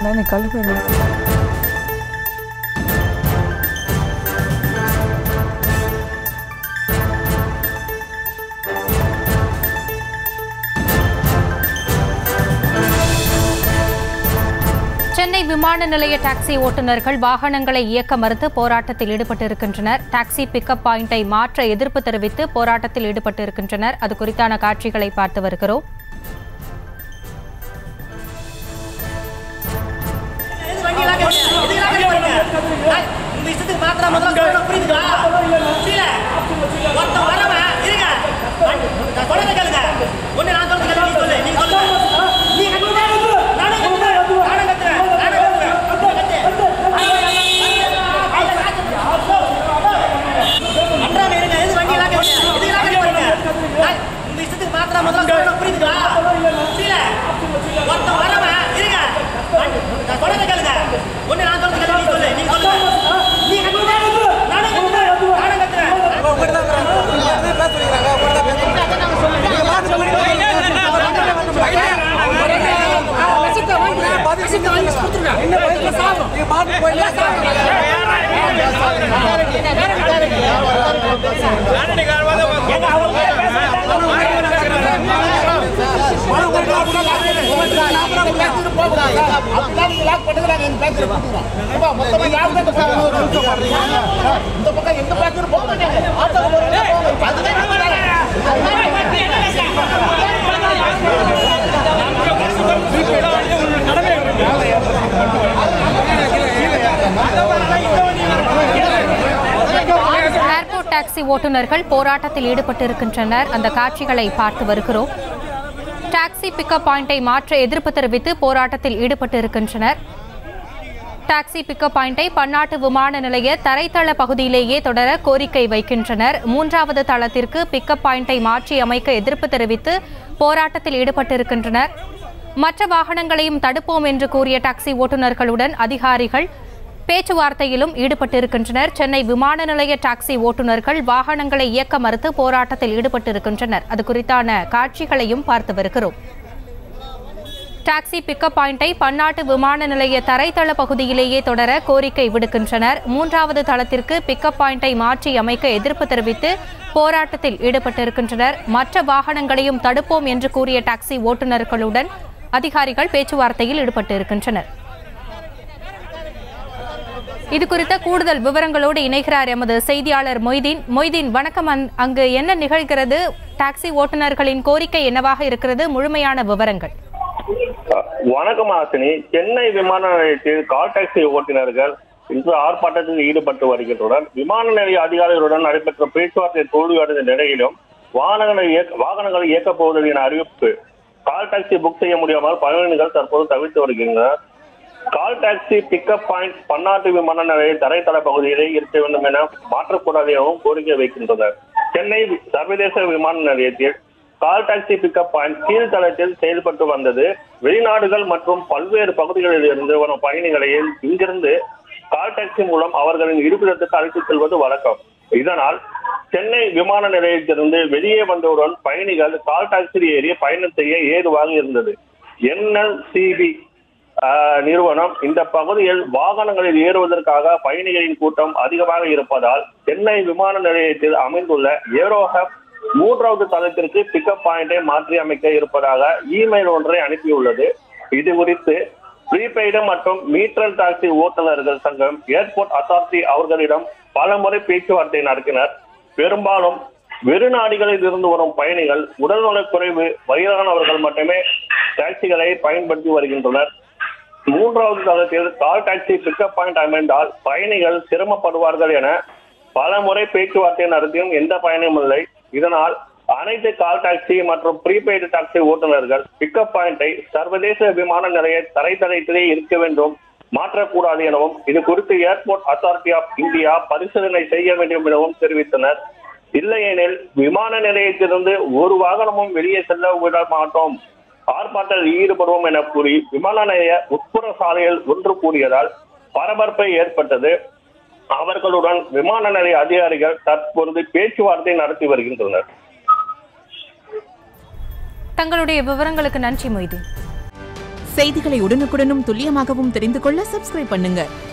நான் கழுவுறேன் சென்னை விமான நிலைய டாக்ஸி ஓட்டுநர்கள் வாகனங்களை இயக்க மறுத்து போராட்டத்தில் ஈடுபட்டிருக்கின்றனர் டாக்ஸி பிக்கப் பாயிண்டை மாற்ற எதிர்ப்பு தெரிவித்து போராட்டத்தில் ஈடுபட்டிருக்கின்றனர் அது குறித்தான காட்சிகளை பார்த்து வருகிறோம் உங்க இஷ்டத்துக்கு மாத்திரம் முதல்ல சொல்லணும் புரியுதுங்களா புரியல ஒருத்தன் வரவன் இருங்க நான் சொல்றதை கேளுங்க ஒண்ணு நான் சொல்றது கேளு, நீ சொல்லு நீ சொல்லு நீ கத்துற நானும் கத்துறேன் நானும் கத்துறேன் நானும் கத்துறேன் அன்றாட இருங்க எது வண்டி எல்லாம் கேளுங்க எது எல்லாம் கேளுங்க உங்க இஷ்டத்துக்கு மாத்திரம் முதல்ல சொல்லணும் புரியுதுங்களா புரியல ஒருத்தன் வரவன் இருங்க நான் சொல்றதை கேளுங்க ஒண்ணு நான் சொல்றது கேளு, நீ சொல்லு நீ சொல்லு நீ கத்துற நானும் கத்துறேன் நானும் கத்துறேன் ஏர்போர்ட் டாக்ஸி ஓட்டுநர்கள் போராட்டத்தில் ஈடுபட்டிருக்கின்றனர் அந்த காட்சிகளை பார்த்து வருகிறோம் டாக்ஸி பிக்கப் பாயிண்டை மாற்ற எதிர்ப்பு தெரிவித்து போராட்டத்தில் ஈடுபட்டிருக்கின்றனர் டாக்ஸி பிக்கப் பாயிண்டை பன்னாட்டு விமான நிலைய தரைத்தள பகுதியிலேயே தொடர கோரிக்கை வைக்கின்றனர் மூன்றாவது தளத்திற்கு பிக்கப் பாயிண்டை மாற்றி அமைக்க எதிர்ப்பு தெரிவித்து போராட்டத்தில் ஈடுபட்டிருக்கின்றனர் மற்ற வாகனங்களையும் தடுப்போம் என்று கூறிய டாக்ஸி ஓட்டுநர்களுடன் அதிகாரிகள் பேச்சுவார்த்தையிலும் ஈடுபட்டிருக்கின்றனர் சென்னை விமான நிலைய டாக்ஸி ஓட்டுநர்கள் வாகனங்களை இயக்க மறுத்து போராட்டத்தில் ஈடுபட்டிருக்கின்றனர் அது குறித்தான காட்சிகளையும் பார்த்து வருகிறோம் டாக்ஸி பிக்கப் பாயிண்டை பன்னாட்டு விமான நிலைய தரைத்தள பகுதியிலேயே தொடர கோரிக்கை விடுக்கின்றனர் மூன்றாவது தளத்திற்கு பிக்கப் பாயிண்டை மாற்றி அமைக்க எதிர்ப்பு தெரிவித்து போராட்டத்தில் ஈடுபட்டிருக்கின்றனர் மற்ற வாகனங்களையும் தடுப்போம் என்று கூறிய டாக்ஸி ஓட்டுநர்களுடன் அதிகாரிகள் பேச்சுவார்த்தையில் ஈடுபட்டிருக்கின்றனர் இது குறித்த கூடுதல் விவரங்களோடு இணைகிறார் எமது செய்தியாளர் மொய்தீன் மொய்தீன் வணக்கம் அங்- அங்கு என்ன நிகழ்கிறது டாக்ஸி ஓட்டுநர்களின் கோரிக்கை என்னவாக இருக்கிறது முழுமையான விவரங்கள் வணக்கம் ஆசினி சென்னை விமான நிலையத்தில் கால் டாக்ஸி ஓட்டுநர்கள் இன்று ஆர்ப்பாட்டத்தில் ஈடுபட்டு வருகின்றனர் விமான நிலைய அதிகாரிகளுடன் நடைபெற்ற பேச்சுவார்த்தை தோல்வியடைந்த நிலையிலும் வாகனங்களை இயக்க வாகனங்களை இயக்கப் போவதில் என அறிவிப்பு கால் டாக்ஸி புக் செய்ய முடியாமல் பயணிகள் தற்போது தவிர்த்து வருகின்றனர் கால் டாக்ஸி பிக்கப் பாயிண்ட் பன்னாட்டு விமான நிலைய தரைத்தள பகுதியிலே இருக்க வேண்டும் என மாற்றக்கூடாது எனவும் கோரிக்கை வைக்கின்றனர் சென்னை சர்வதேச விமான நிலையத்தில் கால் டாக்ஸி பிக்கப் பாயிண்ட் கீழ்த்தளத்தில் செயல்பட்டு வந்தது வெளிநாடுகள் மற்றும் பல்வேறு பகுதிகளில் இருந்து வரும் பயணிகளை இங்கிருந்து கால் டாக்ஸி மூலம் அவர்களின் இருப்பிடத்துக்கு அழைத்துச் செல்வது வழக்கம் இதனால் சென்னை விமான நிலையத்திலிருந்து வெளியே வந்தவுடன் பயணிகள் கால் டாக்ஸியில் ஏறி பயணம் செய்ய ஏதுவாக இருந்தது என்எல்சிபி ஆஹ் நிறுவனம் இந்த பகுதியில் வாகனங்களில் ஏறுவதற்காக பயணிகளின் கூட்டம் அதிகமாக இருப்பதால் சென்னை விமான நிலையத்தில் அமைந்துள்ள ஏரோ ஹப் மூன்றாவது தளத்திற்கு பிக்கப் பாயிண்டை மாற்றி அமைக்க இருப்பதாக இமெயில் ஒன்றை அனுப்பியுள்ளது இது குறித்து ப்ரீபெய்டு மற்றும் மீட்டர் டாக்ஸி ஓட்டுநர்கள் சங்கம் ஏர்போர்ட் அத்தாரிட்டி அவர்களிடம் பல முறை பேச்சுவார்த்தை நடத்தினர் பெரும்பாலும் வெளிநாடுகளில் இருந்து வரும் பயணிகள் உடல்நலக் குறைவு வயதானவர்கள் மட்டுமே டாக்ஸிகளை பயன்படுத்தி வருகின்றனர் மூன்றாவது தளத்தில் கால் டாக்ஸி பிக்கப் பாயிண்ட் அமைந்தால் பயணிகள் சிரமப்படுவார்கள் என பல முறை பேச்சுவார்த்தை நடத்தியும் எந்த பயனும் இல்லை இதனால் அனைத்து கால் டாக்ஸி மற்றும் ப்ரீபெய்டு டாக்ஸி ஓட்டுநர்கள் பிக்கப் பாயிண்டை சர்வதேச விமான நிலைய தரைத்தளத்திலே இருக்க வேண்டும் மாற்றக்கூடாது எனவும் இது குறித்து ஏர்போர்ட் அத்தாரிட்டி ஆஃப் இந்தியா பரிசீலனை செய்ய வேண்டும் எனவும் தெரிவித்தனர் இல்லையெனில் விமான நிலையத்திலிருந்து ஒரு வாகனமும் வெளியே செல்ல விட மாட்டோம் ஆர்ப்பாட்டத்தில் ஈடுபடுவோம் என கூறி விமான நிலைய உட்புற சாலையில் ஒன்று கூடியதால் பரபரப்பை ஏற்பட்டது அவர்களுடன் விமான நிலைய அதிகாரிகள் தற்பொழுது பேச்சுவார்த்தை நடத்தி வருகின்றனர் தங்களுடைய விவரங்களுக்கு நன்றி மொய்தீன் செய்திகளை உடனுக்குடனும் துல்லியமாகவும் தெரிந்து கொள்ள சப்ஸ்கிரைப் பண்ணுங்க